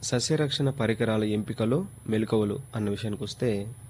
సస్యరక్షణ పరికరాల ఎంపికలో మెలకువలు అన్న విషయానికి వస్తే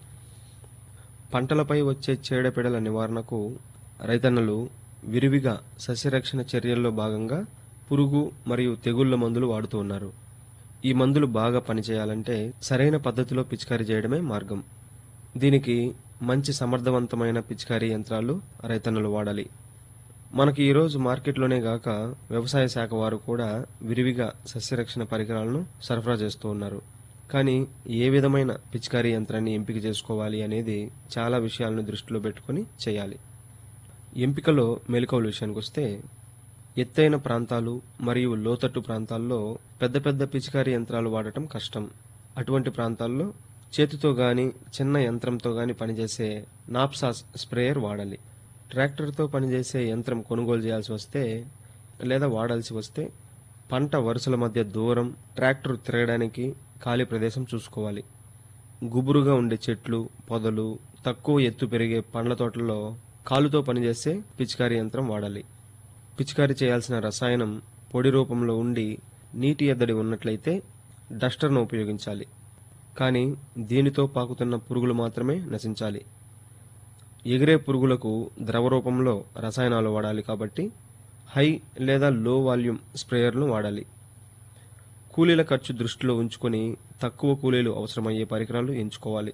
పంటలపై వచ్చే చీడపీడల నివారణకు రైతన్నలు విరివిగా సస్యరక్షణ చర్యల్లో భాగంగా పురుగు మరియు తెగుళ్ల మందులు వాడుతూ ఉన్నారు ఈ మందులు బాగా పనిచేయాలంటే సరైన పద్ధతిలో పిచికారీ చేయడమే మార్గం దీనికి మంచి సమర్థవంతమైన పిచికారీ యంత్రాలు రైతన్నలు వాడాలి మనకి ఈరోజు మార్కెట్లోనే గాక వ్యవసాయ శాఖ వారు కూడా విరివిగా సస్యరక్షణ పరికరాలను సరఫరా చేస్తూ ఉన్నారు కానీ ఏ విధమైన పిచికారీ యంత్రాన్ని ఎంపిక చేసుకోవాలి అనేది చాలా విషయాలను దృష్టిలో పెట్టుకొని చేయాలి ఎంపికలో మెలకువల విషయానికి వస్తే ఎత్తైన ప్రాంతాలు మరియు లోతట్టు ప్రాంతాల్లో పెద్ద పెద్ద పిచికారీ యంత్రాలు వాడటం కష్టం అటువంటి ప్రాంతాల్లో చేతితో గాని చిన్న యంత్రంతో గాని పనిచేసే నాప్సాస్ స్ప్రేయర్ వాడాలి ట్రాక్టర్తో పనిచేసే యంత్రం కొనుగోలు చేయాల్సి వస్తే లేదా వాడాల్సి వస్తే పంట వరుసల మధ్య దూరం ట్రాక్టర్ తిరగడానికి ఖాళీ ప్రదేశం చూసుకోవాలి గుబురుగా ఉండే చెట్లు పొదలు తక్కువ ఎత్తు పెరిగే పండ్ల తోటల్లో కాలుతో పనిచేసే పిచికారీ యంత్రం వాడాలి పిచికారీ చేయాల్సిన రసాయనం పొడి రూపంలో ఉండి నీటి ఎద్దడి ఉన్నట్లయితే డస్టర్ను ఉపయోగించాలి కానీ దీనితో పాకుతున్న పురుగులు మాత్రమే నశించాలి ఎగిరే పురుగులకు ద్రవ రూపంలో రసాయనాలు వాడాలి కాబట్టి హై లేదా లో వాల్యూమ్ స్ప్రేయర్ను వాడాలి కూలీల ఖర్చు దృష్టిలో ఉంచుకొని తక్కువ కూలీలు అవసరమయ్యే పరికరాలు ఎంచుకోవాలి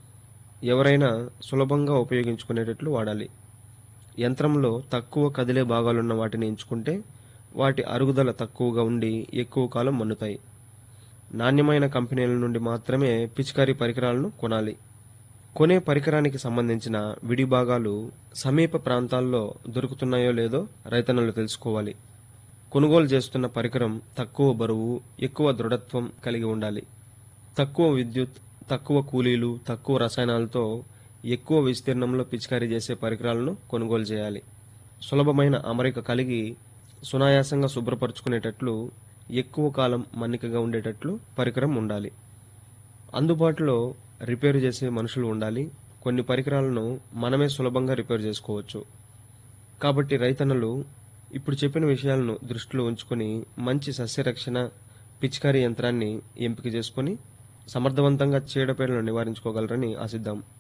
ఎవరైనా సులభంగా ఉపయోగించుకునేటట్లు వాడాలి యంత్రంలో తక్కువ కదిలే భాగాలున్న వాటిని ఎంచుకుంటే వాటి అరుగుదల తక్కువగా ఉండి ఎక్కువ కాలం మన్నుతాయి నాణ్యమైన కంపెనీల నుండి మాత్రమే పిచికారీ పరికరాలను కొనాలి కొనే పరికరానికి సంబంధించిన విడి భాగాలు సమీప ప్రాంతాల్లో దొరుకుతున్నాయో లేదో రైతన్నలు తెలుసుకోవాలి కొనుగోలు చేస్తున్న పరికరం తక్కువ బరువు ఎక్కువ దృఢత్వం కలిగి ఉండాలి తక్కువ విద్యుత్ తక్కువ కూలీలు తక్కువ రసాయనాలతో ఎక్కువ విస్తీర్ణంలో పిచికారీ చేసే పరికరాలను కొనుగోలు చేయాలి సులభమైన అమరిక కలిగి సునాయాసంగా శుభ్రపరచుకునేటట్లు ఎక్కువ కాలం మన్నికగా ఉండేటట్లు పరికరం ఉండాలి అందుబాటులో రిపేరు చేసే మనుషులు ఉండాలి కొన్ని పరికరాలను మనమే సులభంగా రిపేర్ చేసుకోవచ్చు కాబట్టి రైతన్నలు ఇప్పుడు చెప్పిన విషయాలను దృష్టిలో ఉంచుకొని మంచి సస్యరక్షణ పిచికారీ యంత్రాన్ని ఎంపిక చేసుకొని సమర్థవంతంగా చీడపీడలను నివారించుకోగలరని ఆశిద్దాం